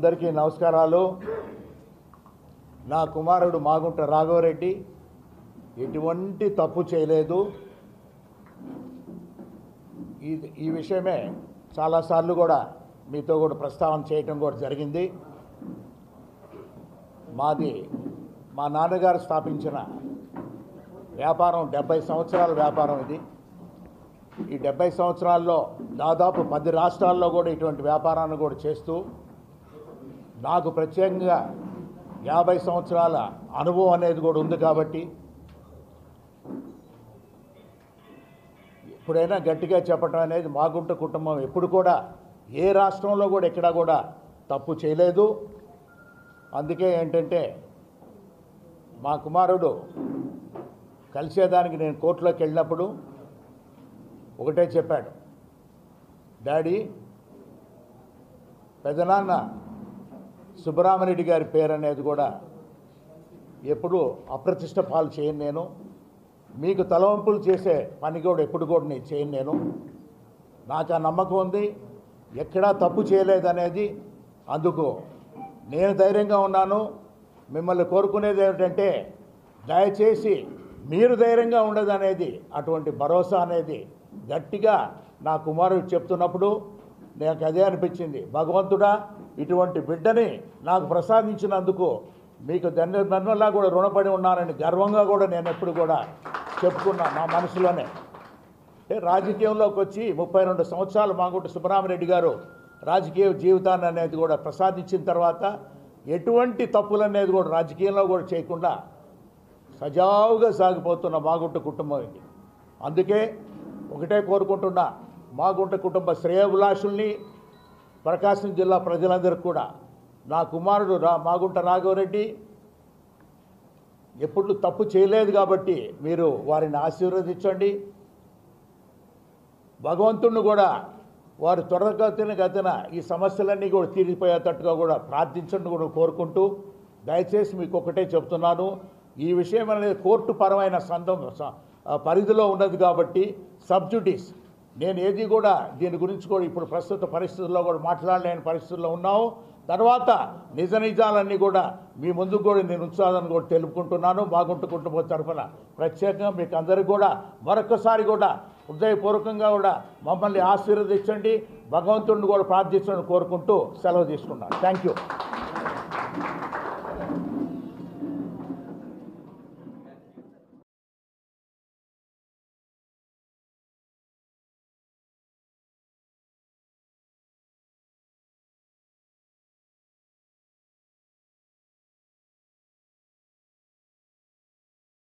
అందరికీ నమస్కారాలు నా కుమారుడు మాగుంట రాఘవరెడ్డి ఎటువంటి తప్పు చేయలేదు ఈ ఈ విషయమే చాలాసార్లు కూడా మీతో కూడా ప్రస్తావన చేయటం కూడా జరిగింది మాది మా నాన్నగారు స్థాపించిన వ్యాపారం డెబ్బై సంవత్సరాల వ్యాపారం ఇది ఈ డెబ్బై సంవత్సరాల్లో దాదాపు పది రాష్ట్రాల్లో కూడా ఇటువంటి వ్యాపారాన్ని కూడా చేస్తూ నాకు ప్రత్యేకంగా యాభై సంవత్సరాల అనుభవం అనేది కూడా ఉంది కాబట్టి ఎప్పుడైనా గట్టిగా చెప్పటం అనేది మాగుంట కుటుంబం ఎప్పుడు కూడా ఏ రాష్ట్రంలో కూడా ఎక్కడా కూడా తప్పు చేయలేదు అందుకే ఏంటంటే మా కుమారుడు కలిసేదానికి నేను కోర్టులోకి వెళ్ళినప్పుడు ఒకటే చెప్పాడు డాడీ పెదనాన్న సుబ్బరామరెడ్డి గారి పేరు అనేది కూడా ఎప్పుడు అప్రతిష్ట పాలు చేయను నేను మీకు తలవంపులు చేసే పని కూడా ఎప్పుడు కూడా నేను చేయను నేను నాకు ఆ నమ్మకం ఉంది ఎక్కడా తప్పు చేయలేదనేది అందుకు నేను ధైర్యంగా ఉన్నాను మిమ్మల్ని కోరుకునేది ఏమిటంటే దయచేసి మీరు ధైర్యంగా ఉండదనేది అటువంటి భరోసా అనేది గట్టిగా నా కుమారుడు చెప్తున్నప్పుడు నాకు అదే అనిపించింది భగవంతుడా ఇటువంటి బిడ్డని నాకు ప్రసాదించినందుకు మీకు ధన్య ధన్యలా కూడా రుణపడి ఉన్నానని గర్వంగా కూడా నేను ఎప్పుడు కూడా చెప్పుకున్నా నా మనసులోనే అంటే రాజకీయంలోకి వచ్చి ముప్పై రెండు సంవత్సరాలు మాగుంట సుబ్బరామరెడ్డి గారు రాజకీయ జీవితాన్ని అనేది కూడా ప్రసాదించిన తర్వాత ఎటువంటి తప్పులు అనేది కూడా రాజకీయంలో కూడా చేయకుండా సజావుగా సాగిపోతున్న మాగుంట కుటుంబం ఇది అందుకే ఒకటే కోరుకుంటున్నా మాగుంట కుటుంబ శ్రేయోభిలాషుల్ని ప్రకాశం జిల్లా ప్రజలందరికీ కూడా నా కుమారుడు రా మాగుంట రాఘవరెడ్డి ఎప్పుడు తప్పు చేయలేదు కాబట్టి మీరు వారిని ఆశీర్వదించండి భగవంతుణ్ణి కూడా వారు త్వరగతిన గతిన ఈ సమస్యలన్నీ కూడా తీరిపోయేటట్టుగా కూడా ప్రార్థించండి కూడా కోరుకుంటూ దయచేసి మీకు ఒకటే చెప్తున్నాను ఈ విషయం అనేది కోర్టు పరమైన సందం స- ఆ పరిధిలో ఉన్నది కాబట్టి సబ్జుడిస్ నేను ఏది కూడా దీని గురించి కూడా ఇప్పుడు ప్రస్తుత పరిస్థితుల్లో కూడా మాట్లాడలేని పరిస్థితుల్లో ఉన్నాము తర్వాత నిజ నిజాలన్నీ కూడా మీ ముందుకు కూడా నేను ఉంచాలని కూడా తెలుపుకుంటున్నాను బాగుంటు కుటుంబం తరఫున ప్రత్యేకంగా మీకు అందరికీ కూడా మరొకసారి కూడా హృదయపూర్వకంగా కూడా మమ్మల్ని ఆశీర్వదించండి భగవంతుడిని కూడా ప్రార్థించండి కోరుకుంటూ సెలవు తీసుకున్నాను థ్యాంక్ యూ